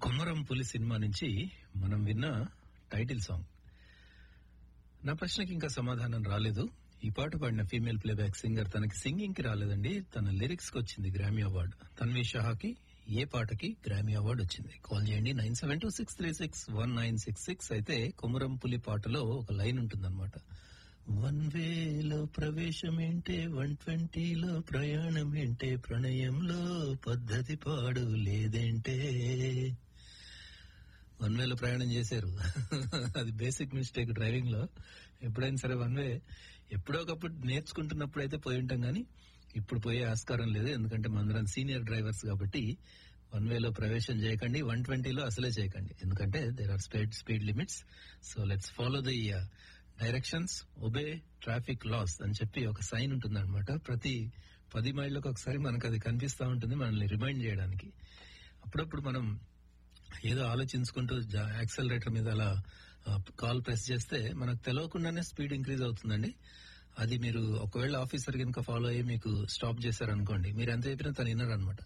కొమరం పులి సినిమా నుంచి మనం విన్న టైటిల్ సాంగ్ నా ప్రశ్నకి ఇంకా సమాధానం రాలేదు ఈ పాట పాడిన ఫీమేల్ ప్లేబ్యాక్ సింగర్ తనకి సింగింగ్ కి రాలేదండి తన లిరిక్స్ కి వచ్చింది గ్రామీ అవార్డు తన్వీ షహాకి ఏ పాటకి గ్రామీ అవార్డు వచ్చింది కాల్ చేయండి nine seven two six three six one nine six six అయితే కొమరం పులి పాటలో ఒక లైన్ ఉంటుందన్నమాట వన్ వేలో ప్రవేశం ఏంటే వన్ ట్వంటీలో ప్రయాణం ఏంటే ప్రణయంలో పద్ధతి పాడు లేదేంటే వన్ వేలో ప్రయాణం చేశారు అది బేసిక్ మిస్టేక్ డ్రైవింగ్ లో ఎప్పుడైనా సరే వన్ వే ఎప్పుడో ఒకప్పుడు నేర్చుకుంటున్నప్పుడు అయితే పోయి ఉంటాం కానీ ఇప్పుడు పోయే ఆస్కారం లేదు ఎందుకంటే మందరం సీనియర్ డ్రైవర్స్ కాబట్టి వన్ వేలో ప్రవేశం చేయకండి వన్ ట్వంటీలో అసలే చేయకండి ఎందుకంటే there are speed speed limits so let's follow the directions obey traffic laws అని చెప్పి ఒక సైన్ ఉంటుంది ప్రతి పది మైళ్ళకు ఒకసారి మనకు అది కనిపిస్తూ ఉంటుంది మనల్ని రిమైండ్ చేయడానికి అప్పుడప్పుడు మనం ఏదో ఆలోచించుకుంటూ యాక్సలరేటర్ మీద అలా కాల్ ప్రెస్ చేస్తే మనకు తెలియకుండానే స్పీడ్ ఇంక్రీజ్ అవుతుందండి అది మీరు ఒకవేళ ఆఫీసర్ కనుక ఫాలో అయ్యి మీకు స్టాప్ చేశారనుకోండి మీరు ఎంత చెప్పినా తను విన్నారు అనమాట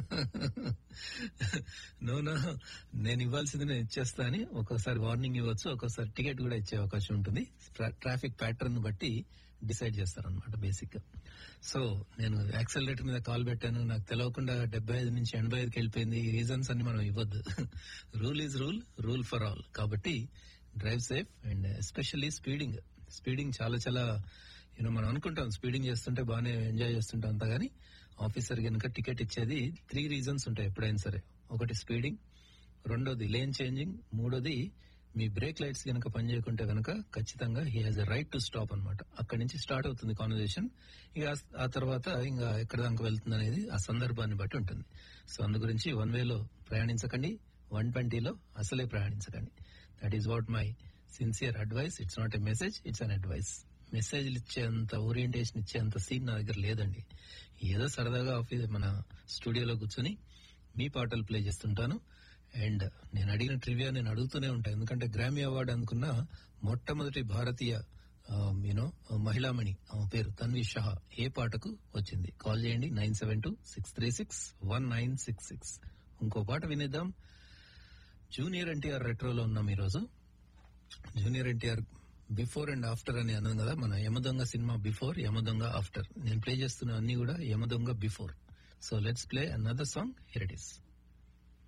నో నో నేను ఇవ్వాల్సింది నేను ఇచ్చేస్తా అని ఒక్కోసారి వార్నింగ్ ఇవ్వచ్చు ఒక్కోసారి టికెట్ కూడా ఇచ్చే అవకాశం ఉంటుంది ట్రాఫిక్ ప్యాటర్న్ బట్టి డిసైడ్ చేస్తారనమాట బేసిక్ గా సో నేను యాక్సలరేటర్ మీద కాల్ పెట్టాను నాకు తెలియకుండా డెబ్బై ఐదు నుంచి ఎనభై ఐదుకి వెళ్ళిపోయింది ఈ రీజన్స్ అన్ని మనం ఇవ్వద్దు rule is rule rule for all కాబట్టి drive safe and especially speeding speeding చాలా చాలా యూనో మనం అనుకుంటాం స్పీడింగ్ చేస్తుంటే బాగానే ఎంజాయ్ చేస్తుంటాం అంతా కానీ ఆఫీసర్ కనుక టికెట్ ఇచ్చేది త్రీ రీజన్స్ ఉంటాయి ఎప్పుడైనా సరే ఒకటి స్పీడింగ్ రెండోది లేన్ చేంజింగ్ మూడోది మీ బ్రేక్ లైట్స్ కనుక పనిచేయకుంటే కనుక ఖచ్చితంగా he has a right to stop అనమాట అక్కడి నుంచి స్టార్ట్ అవుతుంది కాన్వర్జేషన్ ఇక ఆ తర్వాత ఇంకా ఎక్కడ దాకా వెళ్తుంది అనేది ఆ సందర్భాన్ని బట్టి ఉంటుంది సో అందు గురించి వన్ వేలో ప్రయాణించకండి వన్ ట్వంటీలో అసలే ప్రయాణించకండి that is what my sincere advice it's not a message it's an advice మెసేజ్లు ఇచ్చేంత ఓరియంటేషన్ ఇచ్చేంత సీన్ నా దగ్గర లేదండి ఏదో సరదాగా ఆఫీస్ మన స్టూడియోలో కూర్చొని మీ పాటలు ప్లే చేస్తుంటాను అండ్ నేను అడిగిన ట్రివియా నేను అడుగుతూనే ఉంటాను ఎందుకంటే గ్రామీ అవార్డు అనుకున్న మొట్టమొదటి భారతీయ యూనో మహిళామణి ఆమె పేరు తన్వి షహా ఏ పాటకు వచ్చింది కాల్ చేయండి nine seven two six three six one nine six six ఇంకో పాట వినేద్దాం జూనియర్ ఎన్టీఆర్ రెట్రోలో ఉన్నాం ఈరోజు junior NTR before and after అని అన్నది కదా మన Yamadonga cinema before Yamadonga after నేను ప్లే చేస్తున్న అన్ని కూడా Yamadonga before so let's play another song here it is